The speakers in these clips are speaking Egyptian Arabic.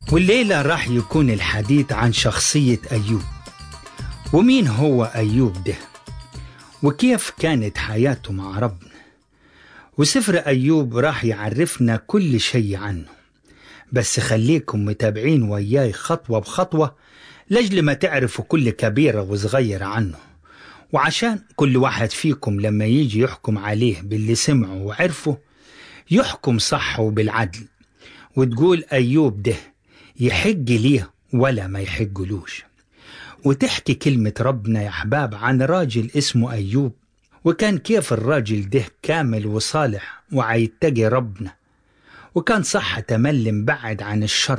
والليلة راح يكون الحديث عن شخصية أيوب ومين هو أيوب ده وكيف كانت حياته مع ربنا وسفر أيوب راح يعرفنا كل شيء عنه بس خليكم متابعين وياي خطوة بخطوة لجل ما تعرفوا كل كبيرة وصغيرة عنه وعشان كل واحد فيكم لما يجي يحكم عليه باللي سمعه وعرفه يحكم صح وبالعدل وتقول أيوب ده يحج ليه ولا ما يحجلوش وتحكي كلمة ربنا يا أحباب عن راجل اسمه أيوب وكان كيف الراجل ده كامل وصالح وعيتقي ربنا وكان صح تملي مبعد عن الشر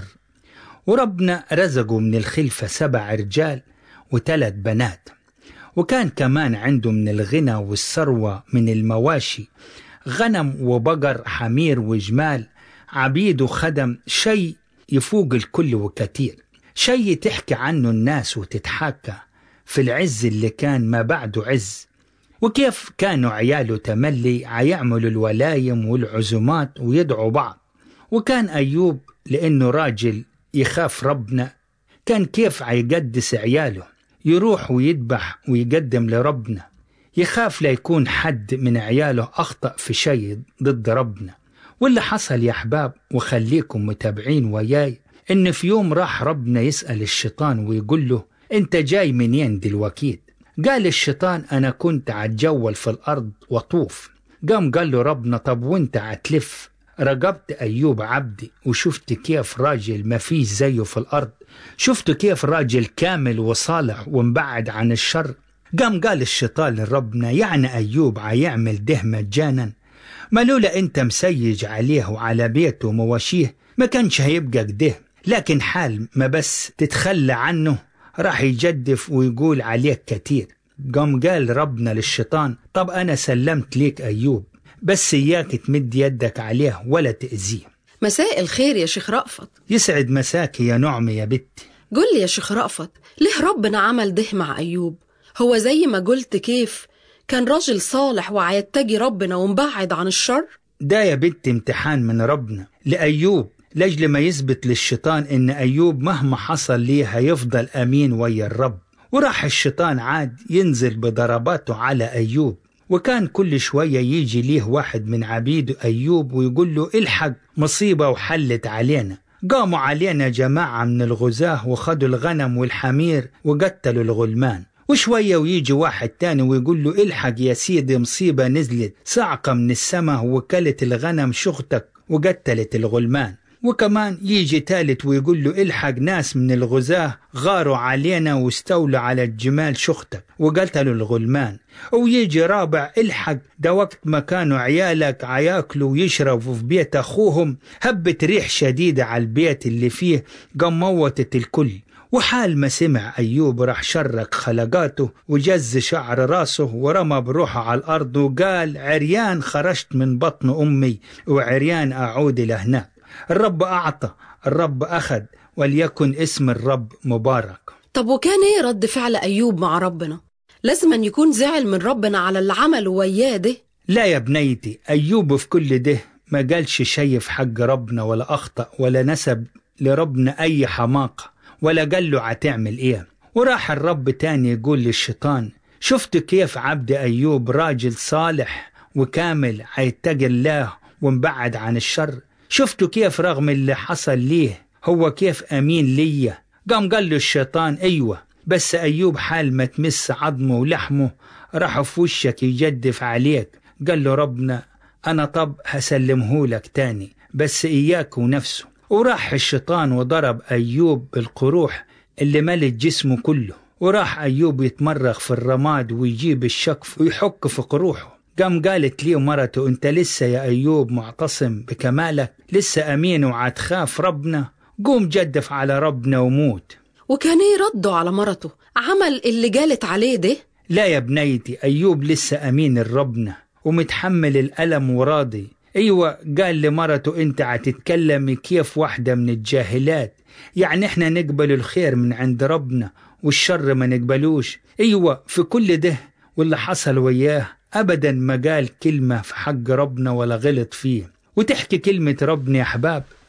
وربنا رزقه من الخلفة سبع رجال وثلاث بنات وكان كمان عنده من الغنى والثروة من المواشي غنم وبقر حمير وجمال عبيد وخدم شيء يفوق الكل وكتير شيء تحكي عنه الناس وتتحكى في العز اللي كان ما بعده عز وكيف كانوا عياله تملي عيعملوا الولايم والعزومات ويدعوا بعض وكان أيوب لأنه راجل يخاف ربنا كان كيف عيقدس عياله يروح ويذبح ويقدم لربنا يخاف لا يكون حد من عياله أخطأ في شيء ضد ربنا واللي حصل يا أحباب وخليكم متابعين وياي إن في يوم راح ربنا يسأل الشيطان ويقول له أنت جاي منين دلوقتي قال الشيطان أنا كنت عتجول في الأرض وطوف قام قال له ربنا طب وانت عتلف رقبت أيوب عبدي وشفت كيف راجل ما فيش زيه في الأرض شفت كيف راجل كامل وصالح ومبعد عن الشر قام قال الشيطان لربنا يعني أيوب عيعمل ده مجانا ما لولا انت مسيج عليه وعلى بيته ومواشيه ما كانش هيبقى كده لكن حال ما بس تتخلى عنه راح يجدف ويقول عليك كتير قام قال ربنا للشيطان طب أنا سلمت ليك أيوب بس إياك تمد يدك عليه ولا تأذيه مساء الخير يا شيخ رأفت يسعد مساك يا نعمة يا بنتي قل لي يا شيخ رأفت ليه ربنا عمل ده مع أيوب هو زي ما قلت كيف كان راجل صالح وعيتجي ربنا ومبعد عن الشر ده يا بنتي امتحان من ربنا لأيوب لجل ما يثبت للشيطان إن أيوب مهما حصل ليه هيفضل أمين ويا الرب وراح الشيطان عاد ينزل بضرباته على أيوب وكان كل شوية يجي ليه واحد من عبيد أيوب ويقول له الحق مصيبة وحلت علينا قاموا علينا جماعة من الغزاة وخدوا الغنم والحمير وقتلوا الغلمان وشوية ويجي واحد تاني ويقول له الحق يا سيدي مصيبة نزلت صعقة من السماء وكلت الغنم شختك وقتلت الغلمان وكمان يجي تالت ويقول له الحق ناس من الغزاة غاروا علينا واستولوا على الجمال شختك وقتلوا الغلمان ويجي رابع الحق ده وقت ما كانوا عيالك عياكلوا ويشربوا في بيت أخوهم هبت ريح شديدة على البيت اللي فيه قام موتت الكل وحال ما سمع أيوب راح شرك خلقاته وجز شعر راسه ورمى بروحه على الأرض وقال عريان خرجت من بطن أمي وعريان أعود إلى هناك الرب أعطى الرب أخذ وليكن اسم الرب مبارك طب وكان ايه رد فعل أيوب مع ربنا لازم أن يكون زعل من ربنا على اللي عمله وياه ده لا يا بنيتي أيوب في كل ده ما قالش شيء في حق ربنا ولا أخطأ ولا نسب لربنا أي حماقة ولا قال له هتعمل إيه وراح الرب تاني يقول للشيطان شفت كيف عبد أيوب راجل صالح وكامل هيتقي الله ومبعد عن الشر شفتوا كيف رغم اللي حصل ليه هو كيف أمين ليا قام قال له الشيطان أيوة بس أيوب حال ما تمس عظمه ولحمه راح في وشك يجدف عليك قال له ربنا أنا طب هسلمه لك تاني بس إياك ونفسه وراح الشيطان وضرب أيوب بالقروح اللي ملت جسمه كله وراح أيوب يتمرغ في الرماد ويجيب الشقف ويحك في قروحه قام قالت لي مرته انت لسه يا ايوب معتصم بكمالك لسه امين وعتخاف ربنا قوم جدف على ربنا وموت وكان ايه رده على مرته عمل اللي قالت عليه ده لا يا بنيتي ايوب لسه امين الربنا ومتحمل الالم وراضي ايوه قال لمرته انت عتتكلمي كيف واحده من الجاهلات يعني احنا نقبل الخير من عند ربنا والشر ما نقبلوش ايوه في كل ده واللي حصل وياه أبدا ما قال كلمة في حق ربنا ولا غلط فيه وتحكي كلمة ربنا يا أحباب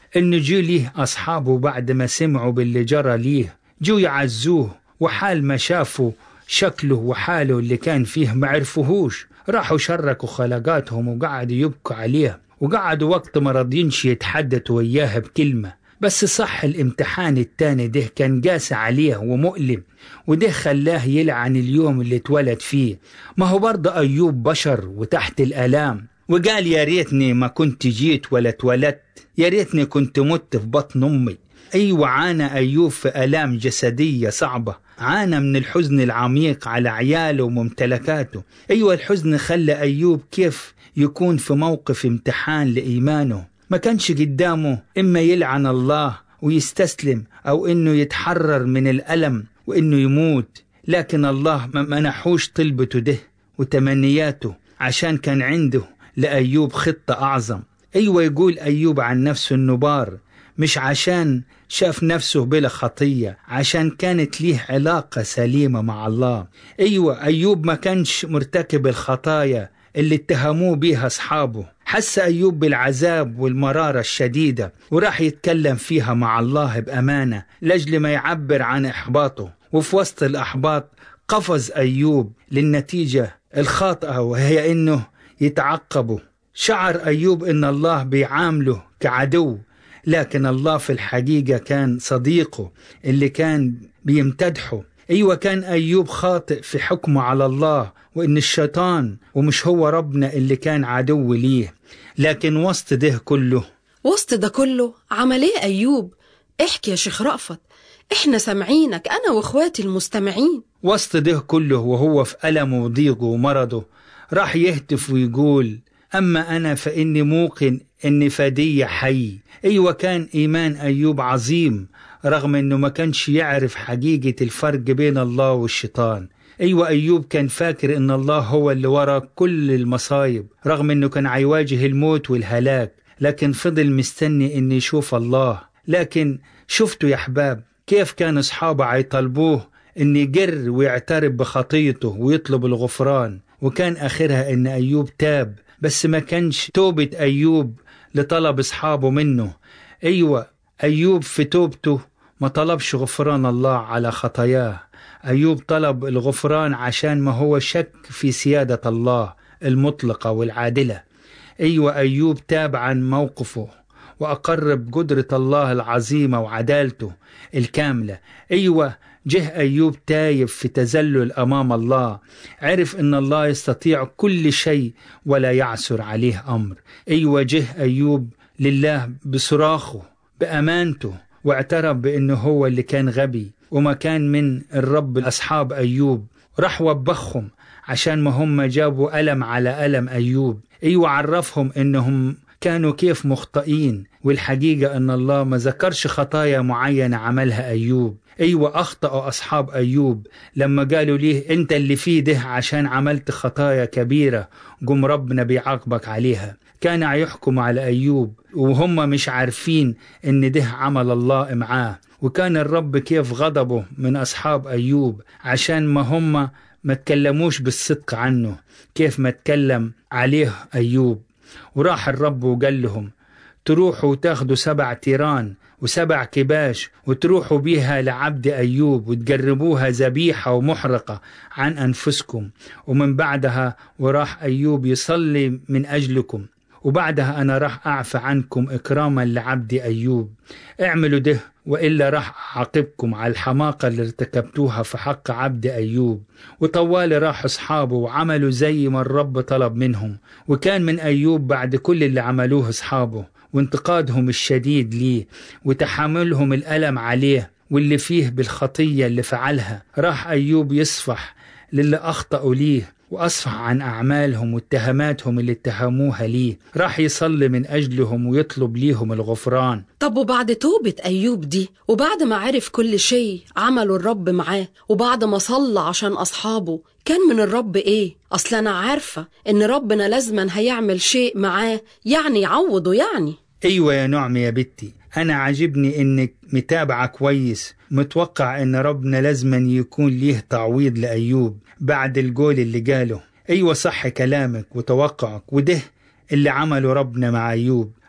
إن جو ليه أصحابه بعد ما سمعوا باللي جرى ليه جو يعزوه وحال ما شافوا شكله وحاله اللي كان فيه ما عرفوهوش راحوا شركوا خلقاتهم وقعدوا يبكوا عليه وقعدوا وقت ما راضينش يتحدثوا وياه بكلمة بس صح الامتحان التاني ده كان قاسي عليه ومؤلم وده خلاه يلعن اليوم اللي اتولد فيه ما هو برضه أيوب بشر وتحت الآلام وقال يا ريتني ما كنت جيت ولا اتولدت يا ريتني كنت مت في بطن أمي أيوة عانى أيوب في آلام جسدية صعبة عانى من الحزن العميق على عياله وممتلكاته أيوة الحزن خلى أيوب كيف يكون في موقف امتحان لإيمانه ما كانش قدامه إما يلعن الله ويستسلم أو إنه يتحرر من الألم وإنه يموت لكن الله ما منحوش طلبته ده وتمنياته عشان كان عنده لأيوب خطة أعظم أيوة يقول أيوب عن نفسه إنه بار مش عشان شاف نفسه بلا خطية عشان كانت ليه علاقة سليمة مع الله أيوة أيوب ما كانش مرتكب الخطايا اللي اتهموه بيها أصحابه حس أيوب بالعذاب والمرارة الشديدة وراح يتكلم فيها مع الله بأمانة لجل ما يعبر عن إحباطه وفي وسط الأحباط قفز أيوب للنتيجة الخاطئة وهي إنه يتعقبه شعر أيوب إن الله بيعامله كعدو لكن الله في الحقيقة كان صديقه اللي كان بيمتدحه أيوة كان أيوب خاطئ في حكمه على الله وإن الشيطان ومش هو ربنا اللي كان عدو ليه لكن وسط ده كله وسط ده كله عمل ايه أيوب احكي يا شيخ رأفت احنا سامعينك أنا وإخواتي المستمعين وسط ده كله وهو في ألمه وضيقه ومرضه راح يهتف ويقول أما أنا فإني موقن إن فدي حي أيوة كان إيمان أيوب عظيم رغم إنه ما كانش يعرف حقيقة الفرق بين الله والشيطان أيوة أيوب كان فاكر إن الله هو اللي ورا كل المصايب رغم إنه كان عيواجه الموت والهلاك لكن فضل مستني إن يشوف الله لكن شفتوا يا أحباب كيف كان أصحابه عيطلبوه إن يجر ويعترف بخطيته ويطلب الغفران وكان آخرها إن أيوب تاب بس ما كانش توبة أيوب لطلب أصحابه منه أيوة أيوب في توبته ما طلبش غفران الله على خطاياه أيوب طلب الغفران عشان ما هو شك في سيادة الله المطلقة والعادلة أيوة أيوب تاب عن موقفه وأقر بقدرة الله العظيمة وعدالته الكاملة أيوة جه أيوب تايب في تذلل أمام الله عرف أن الله يستطيع كل شيء ولا يعسر عليه أمر أيوة جه أيوب لله بصراخه بأمانته واعترف بأنه هو اللي كان غبي وما كان من الرب أصحاب أيوب راح وبخهم عشان ما هم جابوا ألم على ألم أيوب أيوة عرفهم أنهم كانوا كيف مخطئين والحقيقة أن الله ما ذكرش خطايا معينة عملها أيوب أيوة أخطأوا أصحاب أيوب لما قالوا ليه أنت اللي فيه ده عشان عملت خطايا كبيرة قم ربنا بيعاقبك عليها كان يحكم على أيوب وهم مش عارفين أن ده عمل الله معاه وكان الرب كيف غضبه من أصحاب أيوب عشان ما هم ما تكلموش بالصدق عنه كيف ما تكلم عليه أيوب وراح الرب وقال لهم تروحوا وتاخدوا سبع تيران وسبع كباش وتروحوا بيها لعبد أيوب وتقربوها ذبيحة ومحرقة عن أنفسكم ومن بعدها وراح أيوب يصلي من أجلكم وبعدها أنا راح أعفى عنكم إكراما لعبد أيوب اعملوا ده وإلا راح أعاقبكم على الحماقة اللي ارتكبتوها في حق عبد أيوب وطوالي راح أصحابه وعملوا زي ما الرب طلب منهم وكان من أيوب بعد كل اللي عملوه أصحابه وانتقادهم الشديد ليه وتحملهم الألم عليه واللي فيه بالخطية اللي فعلها راح أيوب يصفح للي أخطأوا ليه وأصفح عن أعمالهم واتهاماتهم اللي اتهموها ليه راح يصلي من أجلهم ويطلب ليهم الغفران طب وبعد توبة أيوب دي وبعد ما عرف كل شيء عمله الرب معاه وبعد ما صلى عشان أصحابه كان من الرب إيه؟ أصل أنا عارفة إن ربنا لازما هيعمل شيء معاه يعني يعوضه يعني أيوة يا نعم يا بنتي أنا عاجبني إنك متابعة كويس متوقع إن ربنا لازما يكون ليه تعويض لأيوب بعد الجول اللي قاله أيوة صح كلامك وتوقعك وده اللي عمله ربنا مع أيوب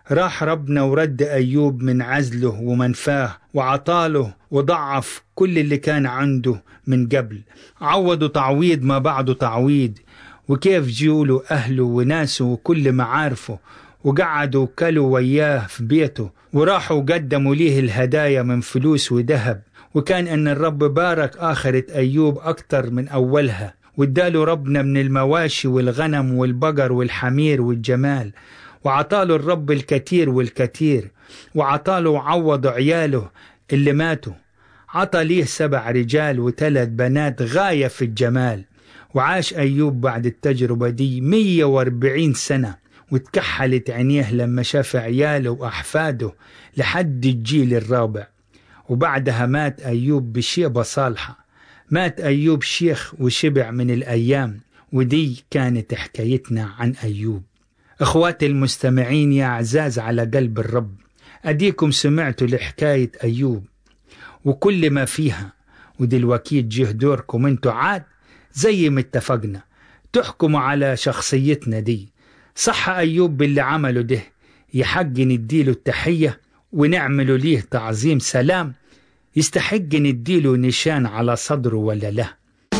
راح ربنا ورد أيوب من عزله ومنفاه وعطاله وضعف كل اللي كان عنده من قبل عوضوا تعويض ما بعده تعويض وكيف جيوله أهله وناسه وكل معارفه وقعدوا وكلوا وياه في بيته وراحوا وقدموا ليه الهدايا من فلوس وذهب وكان أن الرب بارك آخرة أيوب أكتر من أولها واداله ربنا من المواشي والغنم والبقر والحمير والجمال وعطاله الرب الكثير والكثير وعطاله وعوض عياله اللي ماتوا عطى ليه سبع رجال وثلاث بنات غاية في الجمال وعاش أيوب بعد التجربة دي 140 سنة وتكحلت عينيه لما شاف عياله وأحفاده لحد الجيل الرابع وبعدها مات أيوب بشيبة صالحة مات أيوب شيخ وشبع من الأيام ودي كانت حكايتنا عن أيوب إخواتي المستمعين يا أعزاز على قلب الرب أديكم سمعتوا لحكاية أيوب وكل ما فيها ودلوقتي جه دوركم انتوا عاد زي ما اتفقنا تحكموا على شخصيتنا دي صح أيوب باللي عمله ده يحق نديله التحية ونعمله ليه تعظيم سلام يستحق نديله نشان على صدره ولا لا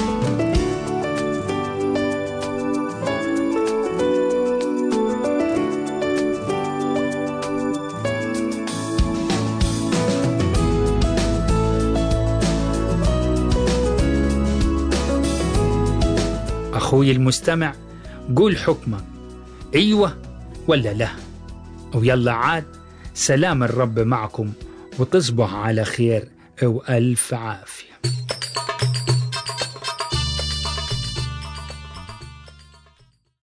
أخوي المستمع قول حكمك أيوة ولا لا ويلا عاد سلام الرب معكم وتصبح على خير وألف عافية